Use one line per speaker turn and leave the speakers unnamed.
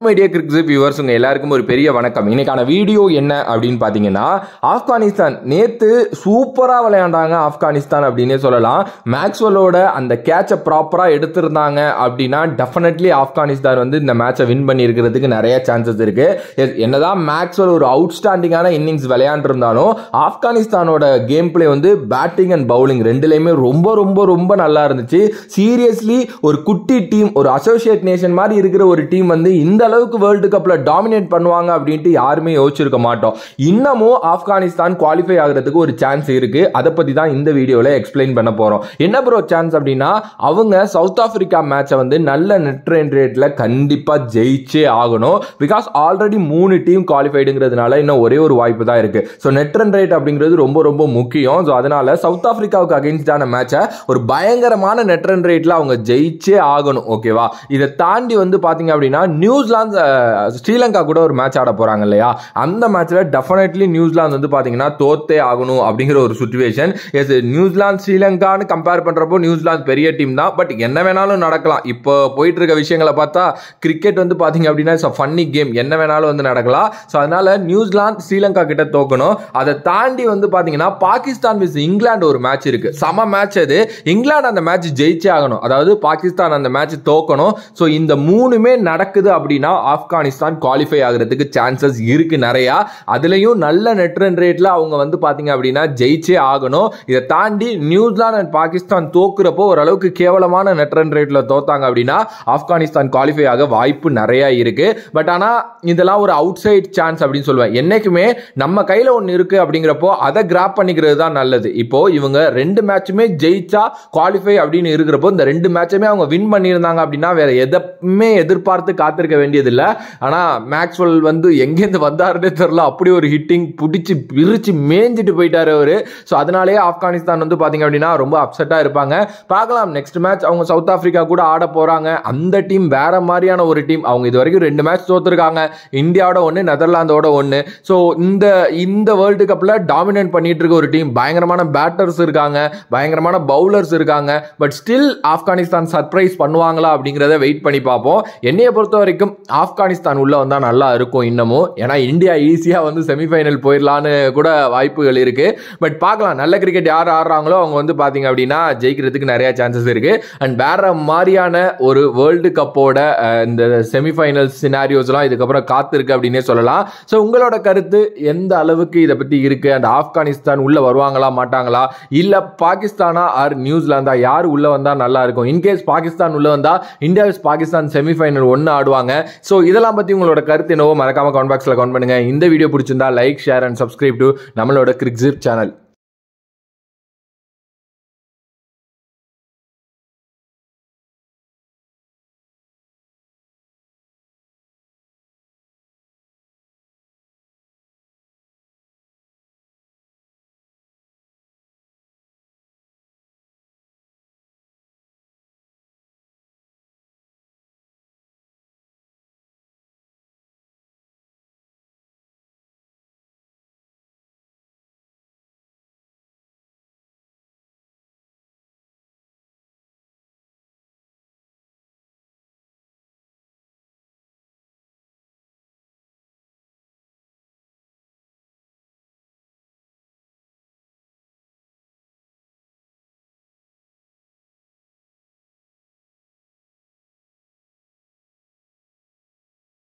media கிரிக்ஸ் viewers உங்க எல்லாருக்கும் ஒரு பெரிய வணக்கம் இன்னைக்கான வீடியோ என்ன அப்படின்னு பாத்தீங்கன்னா ஆப்கானிஸ்தான் நேத்து சூப்பரா விளையாண்டாங்க ஆப்கானிஸ்தான் அப்படின்னே சொல்லலாம் மேக்ஸ்வெல்லோட அந்த கேட்சை ப்ராப்பரா எடுத்திருந்தாங்க அப்படின்னா டெஃபினெட்லி ஆப்கானிஸ்தான் வந்து இந்த மேட்சை வின் பண்ணி இருக்கிறதுக்கு நிறைய சான்சஸ் இருக்கு Yes, என்னதான் மேக்ஸ்வெல் ஒரு அவுட்ஸ்டாண்டிங்கான இன்னிங்ஸ் விளையாண்டுருந்தாலும் ஆப்கானிஸ்தானோட கேம் பிளே வந்து பேட்டிங் அண்ட் பவுலிங் ரெண்டுலையுமே ரொம்ப ரொம்ப ரொம்ப நல்லா இருந்துச்சு சீரியஸ்லி ஒரு குட்டி டீம் ஒரு அசோசியேட் நேஷன் மாதிரி இருக்கிற ஒரு டீம் வந்து இந்த அளவுக்கு வேர்ல்டு கப்ல டாமினேட் பண்ணுவாங்க அப்படின்ட்டு யாருமே யோசிச்சிருக்க மாட்டோம் இன்னமும் ஆப்கானிஸ்தான் குவாலிஃபை ஆகிறதுக்கு ஒரு சான்ஸ் இருக்கு அதை பத்தி தான் இந்த வீடியோல எக்ஸ்பிளைன் பண்ண போறோம் என்ன ப்ரோ சான்ஸ் அப்படின்னா அவங்க சவுத் ஆப்பிரிக்கா மேட்சை வந்து நல்ல நெட் ரன் ரேட்ல கண்டிப்பா ஜெயிச்சே ஆகணும் பிகாஸ் ஆல்ரெடி மூணு டீம் குவாலிஃபைடுங்கிறதுனால இன்னும் ஒரே ஒரு வாய்ப்பு தான் இருக்கு ஸோ நெட் ரன் ரேட் அப்படிங்கிறது ரொம்ப ரொம்ப முக்கியம் ஸோ அதனால சவுத் ஆப்பிரிக்காவுக்கு அகேன்ஸ்டான மேட்சை ஒரு பயங்கரமான நெட் ரன் ரேட்ல அவங்க ஜெயிச்சே ஆகணும் ஓகேவா இதை தாண்டி வந்து பாத்தீங்க அப்படின்னா நியூசிலாந்து அஹ், ஸ்ரீலங்கா கூட ஒரு மேட்ச் ஆட போறாங்க இல்லையா அந்த மேட்ச்ல டெஃபினெட்லி நியூசிலாந்து வந்து பாத்தீங்கன்னா தோத்தே ஆகணும் அப்படிங்கிற ஒரு சுச்சுவேஷன் எஸ் நியூசிலாந்து ஸ்ரீலங்கான்னு கம்பேர் பண்றப்போ நியூசிலாந்து பெரிய டீம் தான் பட் என்ன வேணாலும் நடக்கலாம் இப்போ போயிட்டு இருக்க விஷயங்களை பார்த்தா கிரிக்கெட் வந்து பாத்தீங்க அப்படின்னா ஃபன்னி கேம் என்ன வேணாலும் வந்து நடக்கலாம் ஸோ அதனால நியூசிலாந்து ஸ்ரீலங்கா கிட்ட தோக்கணும் அதை தாண்டி வந்து பாத்தீங்கன்னா பாகிஸ்தான் விஸ் இங்கிலாந்து ஒரு மேட்ச் இருக்கு சம மேட்ச் அது இங்கிலாந்து அந்த மேட்ச் ஜெயிச்சே ஆகணும் அதாவது பாகிஸ்தான் அந்த மேட்ச் தோக்கணும் ஸோ இந்த மூணுமே நடக்குது அப்படின்னா ஆப்கானிஸ்தான் குவாலிஃபை ஆகிறதுக்கு சான்சஸ் இருக்கு நிறையா அதுலயும் நல்ல நெட் ரன் ரேட்ல அவங்க வந்து பாத்தீங்க அப்படின்னா ஜெயிச்சே ஆகணும் இதை தாண்டி நியூசிலாந்து அண்ட் பாகிஸ்தான் தோக்குறப்போ ஓரளவுக்கு கேவலமான நெட் ரன் ரேட்ல தோத்தாங்க அப்படின்னா ஆப்கானிஸ்தான் குவாலிஃபை ஆக வாய்ப்பு நிறைய இருக்கு பட் ஆனா இதெல்லாம் ஒரு அவுட் சைட் சான்ஸ் அப்படின்னு சொல்லுவேன் என்னைக்குமே நம்ம கையில ஒன்று இருக்கு அப்படிங்கிறப்போ அதை கிராப் பண்ணிக்கிறது தான் நல்லது இப்போ இவங்க ரெண்டு மேட்சுமே ஜெயிச்சா குவாலிஃபை அப்படின்னு இருக்கிறப்போ இந்த ரெண்டு மேட்சுமே அவங்க வின் பண்ணியிருந்தாங்க அப்படின்னா வேற எதையுமே எதிர்பார்த்து காத்திருக்க வேண்டியதில்லை ஆனா மேக்ஸ்வெல் வந்து எங்கேருந்து வந்தாருன்னே தெரியல அப்படி ஒரு ஹிட்டிங் பிடிச்சி பிரிச்சு மேய்ஞ்சிட்டு போயிட்டாரு அவரு ஸோ அதனாலேயே ஆப்கானிஸ்தான் வந்து பாத்தீங்க அப்படின்னா ரொம்ப அப்செட்டா இருப்பாங்க பார்க்கலாம் நெக்ஸ்ட் மேட்ச் அவங்க சவுத் ஆப்பிரிக்கா கூட ஆட போறாங்க அந்த டீம் வேற மாதிரியான ஒரு டீம் அவங்க இது வரைக்கும் ரெண்டு மேட்ச் தோத்துருக்காங்க இந்தியாவோட ஒன்று நெதர்லாந்தோட ஒன்று ஸோ இந்த இந்த வேர்ல்டு கப்பில் டாமினேட் பண்ணிட்டு இருக்க ஒரு டீம் பயங்கரமான பேட்டர்ஸ் இருக்காங்க பயங்கரமான பவுலர்ஸ் இருக்காங்க பட் ஸ்டில் ஆப்கானிஸ்தான் சர்ப்ரைஸ் பண்ணுவாங்களா அப்படிங்கிறத வெயிட் பண்ணி பார்ப்போம் என்னைய பொறுத்த வரைக்கும் ஆப்கானிஸ்தான் உள்ள வந்தா நல்லா இருக்கும் இன்னமும் ஏன்னா இந்தியா ஈஸியா வந்து செமிஃபைனல் போயிடலான்னு கூட வாய்ப்புகள் இருக்கு பட் பார்க்கலாம் நல்ல கிரிக்கெட் யார் ஆடுறாங்களோ அவங்க வந்து பாத்தீங்க அப்படின்னா ஜெயிக்கிறதுக்கு நிறைய சான்சஸ் இருக்கு அண்ட் வேற மாதிரியான ஒரு வேர்ல்டு கப்போட இந்த செமிஃபைனல்ஸ் சினாரியோஸ்லாம் இதுக்கப்புறம் காத்திருக்கு அப்படின்னே சொல்லலாம் ஸோ உங்களோட கருத்து எந்த அளவுக்கு இதை பத்தி இருக்கு அண்ட் ஆப்கானிஸ்தான் உள்ள வருவாங்களா மாட்டாங்களா இல்ல பாகிஸ்தானா ஆர் நியூசிலாந்தா யார் உள்ள வந்தா நல்லா இருக்கும் இன்கேஸ் பாகிஸ்தான் உள்ள வந்தா இந்தியா vs பாகிஸ்தான் செமிஃபைனல் ஒன்று ஆடுவாங்க ஸோ இதெல்லாம் பத்தி உங்களோட கருத்து என்னவோ மறக்காம கமெண்ட் பாக்ஸ்ல கமெண்ட் பண்ணுங்க இந்த வீடியோ பிடிச்சிருந்தா like share and subscribe to நம்மளோட கிரிக்ஸிப் சேனல்